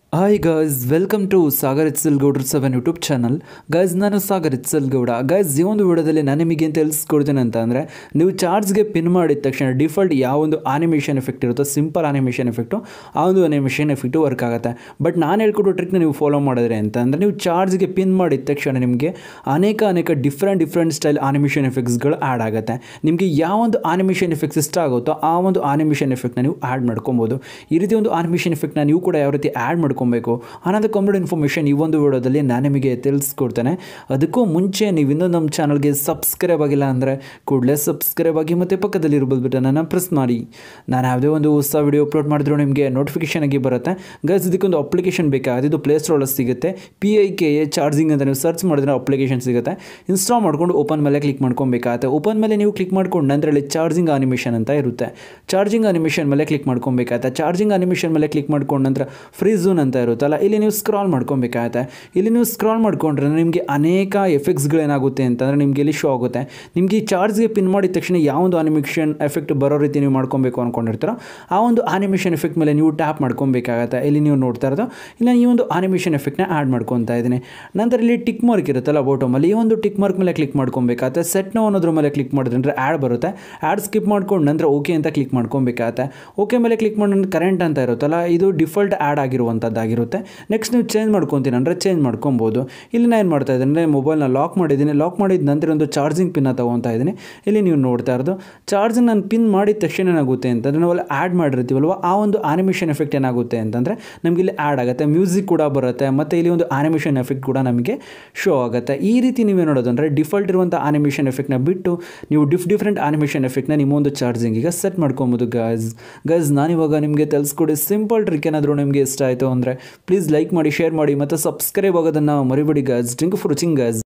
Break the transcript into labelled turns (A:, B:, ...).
A: hi guys welcome to Sagar ಇತ್ಸಲ್ ಗೌಡ್ರ seven YouTube channel guys ನಾನು ಸಾಗರ್ ಇತ್ಸಲ್ ಗೌಡ ಗೈಸ್ ಈ ಒಂದು ವಿಡಿಯೋದಲ್ಲಿ ನಾನು ನಿಮಗೆ ಏನು ತಿಳಿಸ್ಕೊಡ್ತೀನಿ ಅಂತ ಅಂದರೆ ನೀವು ಚಾರ್ಜ್ಗೆ ಪಿನ್ ಮಾಡಿದ ತಕ್ಷಣ ಡಿಫಾಲ್ಟ್ ಯಾವೊಂದು ಆನಿಮೇಷನ್ ಎಫೆಕ್ಟ್ ಇರುತ್ತೋ ಸಿಂಪಲ್ ಆನಿಮೇಷನ್ ಎಫೆಕ್ಟು ಆ ಒಂದು ಆನಿಮೇಷನ್ ಎಫೆಕ್ಟು ವರ್ಕ್ ಆಗುತ್ತೆ ಬಟ್ ನಾನು ಹೇಳ್ಕೊಡೋ ಟ್ರಿಕ್ನ ನೀವು ಫಾಲೋ ಮಾಡಿದ್ರೆ ಅಂತ ಅಂದರೆ ನೀವು ಚಾರ್ಜ್ಗೆ ಪಿನ್ ಮಾಡಿದ ತಕ್ಷಣ ನಿಮಗೆ ಅನೇಕ ಅನೇಕ ಡಿಫ್ರೆಂಟ್ ಡಿಫ್ರೆಂಟ್ ಸ್ಟೈಲ್ ಆನಿಮೇಷನ್ ಎಫೆಕ್ಟ್ಸ್ಗಳು ಆ್ಯಡ್ ಆಗುತ್ತೆ ನಿಮಗೆ ಯಾವೊಂದು ಆನಿಮೇಷನ್ ಎಫೆಕ್ಟ್ಸ್ ಇಷ್ಟ ಆಗುತ್ತೋ ಆ ಒಂದು ಆನಿಮೇಷನ್ ಎಫೆಕ್ಟ್ನ ನೀವು ಆ್ಯಡ್ ಮಾಡ್ಕೊಬೋದು ಈ ರೀತಿ ಒಂದು ಆನಿಮೇಷನ್ ಎಫೆಕ್ಟ್ನ ನೀವು ಕೂಡ ಯಾವ ರೀತಿ ಆ್ಯಡ್ ಮಾಡ್ಕೊಬೇಕು ಅನ್ನೋದು ಕಂಪ್ಲೀಟ್ ಇನ್ಫಾರ್ಮೇಷನ್ ಈ ಒಂದು ವಿಡಿಯೋದಲ್ಲಿ ನಾನು ನಿಮಗೆ ತಿಳಿಸ್ಕೊಡ್ತೇನೆ ಅದಕ್ಕೂ ಮುಂಚೆ ನೀವು ಇನ್ನೂ ನಮ್ಮ ಚಾನಲ್ಗೆ ಸಬ್ಸ್ಕ್ರೈಬ್ ಆಗಿಲ್ಲ ಅಂದರೆ ಕೂಡಲೇ ಸಬ್ಸ್ಕ್ರೈಬ್ ಆಗಿ ಮತ್ತು ಪಕ್ಕದಲ್ಲಿರೋ ಬಟನನ್ನು ಪ್ರೆಸ್ ಮಾಡಿ ನಾನು ಯಾವುದೇ ಒಂದು ಹೊಸ ವಿಡಿಯೋ ಅಪ್ಲೋಡ್ ಮಾಡಿದ್ರು ನಿಮಗೆ ನೋಟಿಫಿಕೇಷನ್ ಆಗಿ ಬರುತ್ತೆ ಗೈಸ್ ಇದಕ್ಕೊಂದು ಅಪ್ಲಿಕೇಶನ್ ಬೇಕಾಗುತ್ತೆ ಇದು ಪ್ಲೇಸ್ಟೋರಲ್ಲಿ ಸಿಗುತ್ತೆ P I K A charging ಅಂತ ನೀವು ಸರ್ಚ್ ಮಾಡಿದ್ರೆ ಅಪ್ಲಿಕೇಶನ್ ಸಿಗುತ್ತೆ ಇನ್ಸ್ಟಾಲ್ ಮಾಡ್ಕೊಂಡು ಓಪನ್ ಮೇಲೆ ಕ್ಲಿಕ್ ಮಾಡ್ಕೊಬೇಕಾಗತ್ತೆ ಓಪನ್ ಮೇಲೆ ನೀವು ಕ್ಲಿಕ್ ಮಾಡ್ಕೊಂಡು ನಂತರ ಅಲ್ಲಿ ಚಾರ್ಜಿಂಗ್ ಅನಿಮೇಷನ್ ಅಂತ ಇರುತ್ತೆ ಚಾರ್ಜಿಂಗ್ ಅನಿಮೇಷನ್ ಮೇಲೆ ಕ್ಲಿಕ್ ಮಾಡ್ಕೊಬೇಕಾಗತ್ತೆ ಚಾರ್ಜಿಂಗ್ ಅನಿಮೇಷನ್ ಮೇಲೆ ಕ್ಲಿಕ್ ಮಾಡ್ಕೊಂಡು ನಂತರ ಫ್ರೀ ಝೋನ್ ಅಂತ ಇರುತ್ತಲ್ಲ ಇಲ್ಲಿ ನೀವು ಸ್ಕ್ರಾಲ್ ಮಾಡ್ಕೊಬೇಕಾಗತ್ತೆ ಇಲ್ಲಿ ನೀವು ಸ್ಕ್ರಾಲ್ ಮಾಡ್ಕೊಂಡ್ರೆ ನಿಮಗೆ ಅನೇಕ ಎಫೆಕ್ಟ್ಸ್ಗಳೇನಾಗುತ್ತೆ ಅಂತಂದರೆ ನಿಮಗೆ ಇಲ್ಲಿ ಶೋ ಆಗುತ್ತೆ ನಿಮಗೆ ಈ ಚಾರ್ಜ್ಗೆ ಪಿನ್ ಮಾಡಿದ ತಕ್ಷಣ ಯಾವೊಂದು ಅನಿಮೇಷನ್ ಎಫೆಕ್ಟ್ ಬರೋ ರೀತಿ ನೀವು ಮಾಡ್ಕೊಬೇಕು ಅಂದ್ಕೊಂಡಿರ್ತೀರೋ ಆ ಒಂದು ಆನಿಮೇಷನ್ ಎಫೆಕ್ಟ್ ಮೇಲೆ ನೀವು ಟ್ಯಾಪ್ ಮಾಡ್ಕೊಬೇಕಾಗತ್ತೆ ಇಲ್ಲಿ ನೀವು ನೋಡ್ತಾ ಇರೋದು ಇಲ್ಲ ಈ ಒಂದು ಆನಿಮೇಷನ್ ಎಫೆಕ್ಟ್ನ ಆ್ಯಡ್ ಮಾಡ್ಕೊತಾ ಇದ್ದೀನಿ ನಂತರ ಇಲ್ಲಿ ಟಿಕ್ ಮಾರ್ಕ್ ಇರುತ್ತಲ್ಲ ಬಾಟಮಲ್ಲಿ ಈ ಒಂದು ಟಿಕ್ ಮಾರ್ಕ್ ಮೇಲೆ ಕ್ಲಿಕ್ ಮಾಡ್ಕೊಬೇಕಾಗತ್ತೆ ಸೆಟ್ ನೋ ಅನ್ನೋದ್ರ ಮೇಲೆ ಕ್ಲಿಕ್ ಮಾಡಿದ್ರೆ ಅಂದರೆ ಆ್ಯಡ್ ಬರುತ್ತೆ ಆ್ಯಡ್ ಸ್ಕಿಪ್ ಮಾಡ್ಕೊಂಡು ನಂತರ ಓಕೆ ಅಂತ ಕ್ಲಿಕ್ ಮಾಡ್ಕೊಬೇಕಾಗತ್ತೆ ಓಕೆ ಮೇಲೆ ಕ್ಲಿಕ್ ಮಾಡಿ ಕರೆಂಟ್ ಅಂತ ಇರುತ್ತಲ್ಲ ಇದು ಡಿಫಾಲ್ಟ್ ಆ್ಯಡ್ ಆಗಿರುವಂಥದ್ದಾಗಿರುತ್ತೆ ನೆಕ್ಸ್ಟ್ ನೀವು ಚೇಂಜ್ ಮಾಡ್ಕೊತೀನಿ ಅಂದರೆ ಚೇಂಜ್ ಮಾಡ್ಕೊಬೋದು ಇಲ್ಲಿ ನಾನು ಏನು ಮಾಡ್ತಾ ಇದ್ದೀನಿ ಅಂದರೆ ಮೊಬೈಲ್ನ ಲಾಕ್ ಮಾಡಿದ್ದೀನಿ ಲಾಕ್ ಮಾಡಿದ ನಂತರ ಒಂದು ಚಾರ್ಜಿಂಗ್ ಪಿನ್ನ ತೊಗೊತಾ ಇದ್ದೀನಿ ಇಲ್ಲಿ ನೀವು ನೋಡ್ತಾ ಇರೋದು ಚಾರ್ಜಿಂಗ್ ನಾನು ಪಿನ್ ಮಾಡಿದ ತಕ್ಷಣ ಏನಾಗುತ್ತೆ ಅಂತಂದರೆ ನಾವೆಲ್ಲ ಆ್ಯಡ್ ಮಾಡಿರ್ತೀವಲ್ವ ಆ ಒಂದು ಆನಿಮೇಷನ್ ಎಫೆಕ್ಟ್ ಏನಾಗುತ್ತೆ ಅಂತಂದರೆ ನಮಗೆ ಇಲ್ಲಿ ಆ್ಯಡ್ ಆಗುತ್ತೆ ಮ್ಯೂಸಿಕ್ ಕೂಡ ಬರುತ್ತೆ ಮತ್ತು ಇಲ್ಲಿ ಒಂದು ಆನಿಮೇಷನ್ ಎಫೆಕ್ಟ್ ಕೂಡ ನಮಗೆ ಶೋ ಆಗುತ್ತೆ ಈ ರೀತಿ ನೀವೇ ನೋಡೋದು ಅಂದರೆ ಡಿಫಾಲ್ಟ್ ಇರುವಂಥ ಆನಿಮೇಷನ್ ಎಫೆಕ್ಟ್ನ ಬಿಟ್ಟು ನೀವು ಡಿಫ್ ಡಿಫ್ರೆಂಟ್ ಆನಿಮೇಷನ್ ಎಫೆಕ್ಟ್ನ ನಿಮ್ಮೊಂದು ಚಾರ್ಜಿಂಗಿಗೆ ಸೆಟ್ ಮಾಡ್ಕೊಬೋದು ಗೈಸ್ ಗೈಸ್ ನಾನಿವಾಗ ನಿಮಗೆ ತಿಳಿಸ್ಕೊಡಿ ಸಿಂಪಲ್ ಟ್ರಿಕ್ ಏನಾದರೂ ನಿಮಗೆ ಇಷ್ಟ ಆಯಿತು ಅಂದರೆ ಪ್ಲೀಸ್ ಲೈಕ್ ಮಾಡಿ ಶೇರ್ ಮಾಡಿ ಮತ್ತು ಸಬ್ಸ್ಕ್ರೈಬ್ ಆಗೋದನ್ನು ಮರಿಬೇಡಿ guys drink for watching guys